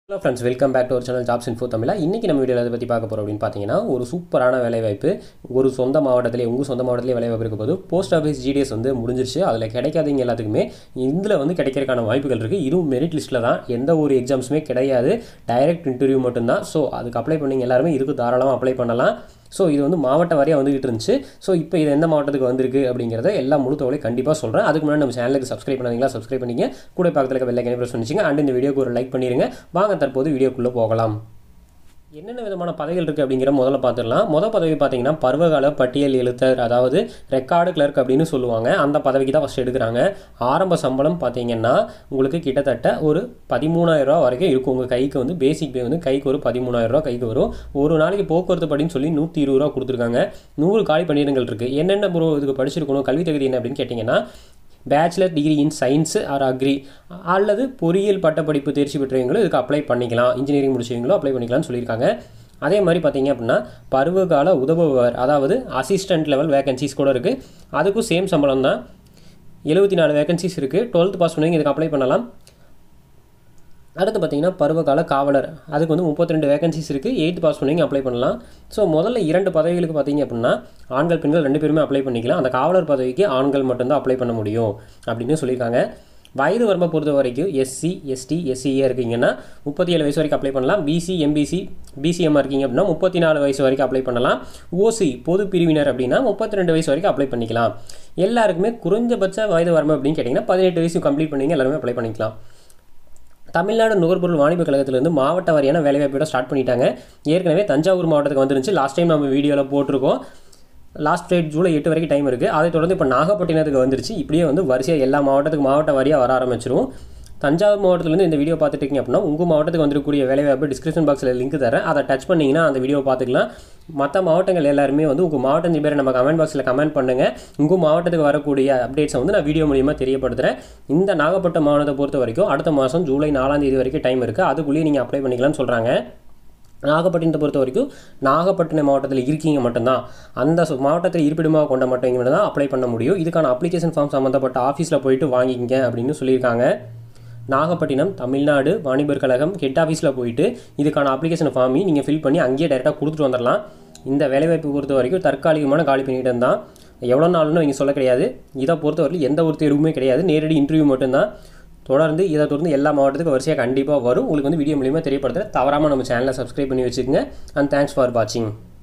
hello friends welcome back to ஒரு channel jobs info Tamizha இன்றைக்கி நம்ம வீடியோவில் அதை பற்றி பார்க்க போகிறோம் அப்படின்னு பார்த்தீங்கன்னா ஒரு சூப்பரான வேலைவாய்ப்பு ஒரு சொந்த மாவட்டத்திலே உங்கள் சொந்த மாவட்டத்திலே வேலைவாய்ப்பு இருக்க போது போஸ்ட் ஆஃபீஸ் ஜிடிஎஸ் வந்து முடிஞ்சிருச்சு அதில் கிடைக்காதவங்க எல்லாத்துக்குமே இதில் வந்து கிடைக்கிறதுக்கான வாய்ப்புகள் இருக்குது இதுவும் மெரிட் லிஸ்ட்டில் தான் எந்த ஒரு எக்ஸாம்ஸுமே கிடையாது டைரக்ட் இன்டர்வியூ மட்டும்தான் ஸோ அதுக்கு அப்ளை பண்ணிங்க எல்லாருமே இதுக்கு தாராளமாக அப்ளை பண்ணலாம் ஸோ இது வந்து மாவட்ட வாரியாக வந்துகிட்டு இருந்துச்சு ஸோ இப்போ இது எந்த மாவட்டத்துக்கு வந்திருக்கு அப்படிங்கிறத எல்லா முழு தொகை கண்டிப்பாக சொல்கிறேன் அதுக்கு முன்னாடி நம்ம சேனலுக்கு சப்ஸ்கிரைப் பண்ணாதீங்களா சப்ஸ்கிரைப் பண்ணிங்க கூட பக்கத்தில் இருக்க வெள்ளை ப்ரெஸ் பண்ணிச்சிங்க அண்ட் இந்த வீடியோக்கு ஒரு லைக் பண்ணிடுங்க வாங்க தற்போது வீடியோக்குள்ளே போகலாம் என்னென்ன விதமான பதவிகள் இருக்குது அப்படிங்கிற முதல்ல பார்த்துடலாம் முதல் பதவி பார்த்தீங்கன்னா பருவகால பட்டியல் எழுத்தர் அதாவது ரெக்கார்டு கிளர்க் அப்படின்னு சொல்லுவாங்க அந்த பதவிக்கு தான் ஃபஸ்ட் எடுக்கிறாங்க ஆரம்ப சம்பளம் பார்த்தீங்கன்னா உங்களுக்கு கிட்டத்தட்ட ஒரு பதிமூணாயிரரூவா வரைக்கும் இருக்கும் உங்கள் கைக்கு வந்து பேசிக் பே வந்து கைக்கு ஒரு பதிமூணாயிரரூவா கைக்கு வரும் ஒரு நாளைக்கு போக்குவரத்து படின்னு சொல்லி நூற்றி இருபது ரூபா கொடுத்துருக்காங்க நூறு காலி பணியிடங்கள் இருக்குது என்னென்ன ப்ரோ இதுக்கு படிச்சிருக்கணும் கல்வி தகுதி என்ன அப்படின்னு கேட்டிங்கன்னா bachelor degree in science or agri அல்லது பொறியியல் பட்டப்படிப்பு தேர்ச்சி பெற்றவங்களும் இதுக்கு அப்ளை பண்ணிக்கலாம் இன்ஜினியரிங் முடிச்சவங்களும் அப்ளை பண்ணிக்கலாம்னு சொல்லியிருக்காங்க அதே மாதிரி பார்த்தீங்க அப்படின்னா பருவகால உதவுபவர் அதாவது அசிஸ்டன்ட் லெவல் வேகன்சிஸ் கூட இருக்குது அதுக்கும் சேம் சம்பளம் தான் எழுபத்தி நாலு வேகன்சிஸ் இருக்குது டுவெல்த் பாஸ் பண்ணவங்க இதுக்கு அப்ளை பண்ணலாம் அடுத்து பார்த்தீங்கன்னா பருவகால காவலர் அதுக்கு வந்து முப்பத்தி ரெண்டு வேகன்சிஸ் இருக்குது எயித் பாஸ் பண்ணி அப்ளை பண்ணலாம் ஸோ முதல்ல இரண்டு பதவிகளுக்கு பார்த்தீங்க அப்படின்னா ஆண்கள் பெண்கள் ரெண்டு பேருமே அப்ளை பண்ணிக்கலாம் அந்த காவலர் பதவிக்கு ஆண்கள் மட்டும்தான் அப்ளை பண்ண முடியும் அப்படின்னு சொல்லியிருக்காங்க வயது வரம்பை பொறுத்த வரைக்கும் எஸ்சி எஸ்டி எஸ்சிஏ இருக்கீங்கன்னா முப்பத்தி ஏழு வயசு வரைக்கும் அப்ளை பண்ணலாம் பிசி எம்பிசி பிசிஎம்ஆ இருக்கீங்க அப்படின்னா முப்பத்தி நாலு வயசு வரைக்கும் அப்ளை பண்ணலாம் ஓசி பொது பிரிவினர் அப்படின்னா முப்பத்தி ரெண்டு வயசு வரைக்கும் அப்ளை பண்ணிக்கலாம் எல்லாருக்குமே குறைஞ்சபட்ச வயது வரம்பு அப்படின்னு கேட்டிங்கன்னா பதினெட்டு வயசு கம்ப்ளீட் பண்ணிங்க எல்லாருமே அப்ளை பண்ணிக்கலாம் தமிழ்நாடு நுகர்பொருள் வாணிப கழகத்திலேருந்து மாவட்ட வாரியான வேலைவாய்ப்போட ஸ்டார்ட் பண்ணிட்டாங்க ஏற்கனவே தஞ்சாவூர் மாவட்டத்துக்கு வந்துருந்துச்சு லாஸ்ட் டைம் நம்ம வீடியோவில் போட்டிருக்கோம் லாஸ்ட் டேட் ஜூலை எட்டு வரைக்கும் டைம் இருக்குது அதை தொடர்ந்து இப்போ நாகப்பட்டினத்துக்கு வந்துருச்சு இப்படியே வந்து வரிசையாக எல்லா மாவட்டத்துக்கு மாவட்ட வாரியாக வர ஆரம்பிச்சிரும் தஞ்சாவூர் மாவட்டத்துலேருந்து இந்த வீடியோ பார்த்துட்டு இருக்கீங்க அப்படின்னா உங்கள் மாவட்டத்துக்கு வந்துருக்கூடிய வேலைவாய்ப்பு டிஸ்கிரிப்ஷன் பாக்ஸில் லிங்க் தரேன் அதை டச் பண்ணிங்கன்னா அந்த வீடியோ பார்த்துக்கலாம் மற்ற மாவட்டங்கள் எல்லாருமே வந்து உங்கள் மாவட்டம் பேரை நம்ம கமெண்ட் பாக்ஸில் கமெண்ட் பண்ணுங்கள் உங்கள் மாவட்டத்துக்கு வரக்கூடிய அப்டேட்ஸை வந்து நான் வீடியோ மூலியமாக தெரியப்படுத்துகிறேன் இந்த நாகப்பட்டினம் மாவட்டத்தை பொறுத்த வரைக்கும் அடுத்த மாதம் ஜூலை நாலாம் தேதி வரைக்கும் டைம் இருக்குது அதுக்குள்ளேயே நீங்கள் அப்ளை பண்ணிக்கலாம்னு சொல்கிறாங்க நாகப்பட்டினத்தை பொறுத்த வரைக்கும் நாகப்பட்டினம் மாவட்டத்தில் இருக்கீங்க மட்டும்தான் அந்த மாவட்டத்தில் இருப்பிடமாக கொண்ட மட்டும் மட்டும் தான் அப்ளை பண்ண முடியும் இதுக்கான அப்ளிகேஷன் ஃபார்ம் சம்மந்தப்பட்ட ஆஃபீஸில் போயிட்டு வாங்கிக்கிங்க அப்படின்னு சொல்லியிருக்காங்க நாகப்பட்டினம் தமிழ்நாடு வாணிபர் கழகம் ஹெட் ஆஃபீஸில் போயிட்டு இதுக்கான அப்ளிகேஷன் ஃபார்மையும் நீங்கள் ஃபில் பண்ணி அங்கேயே டேரெக்டாக கொடுத்துட்டு வந்துடலாம் இந்த வேலைவாய்ப்பு பொறுத்த வரைக்கும் தற்காலிகமான காலி பணியிடம் தான் எவ்வளோ நாள்னு இங்கே சொல்ல கிடையாது இதை பொறுத்த வரைக்கும் எந்த ஒரு தேர்வுமே கிடையாது நேரடி இன்டர்வியூ மட்டும்தான் தொடர்ந்து இதை தொடர்ந்து எல்லா மாவட்டத்துக்கும் வரிசையாக கண்டிப்பாக வரும் உங்களுக்கு வந்து வீடியோ மூலியமாக தெரியப்படுத்துகிறேன் தவறாமல் நம்ம சேனலை சப்ஸ்கிரைப் பண்ணி வச்சுக்கோங்க அண்ட் தேங்க்ஸ் ஃபார் வாட்சிங்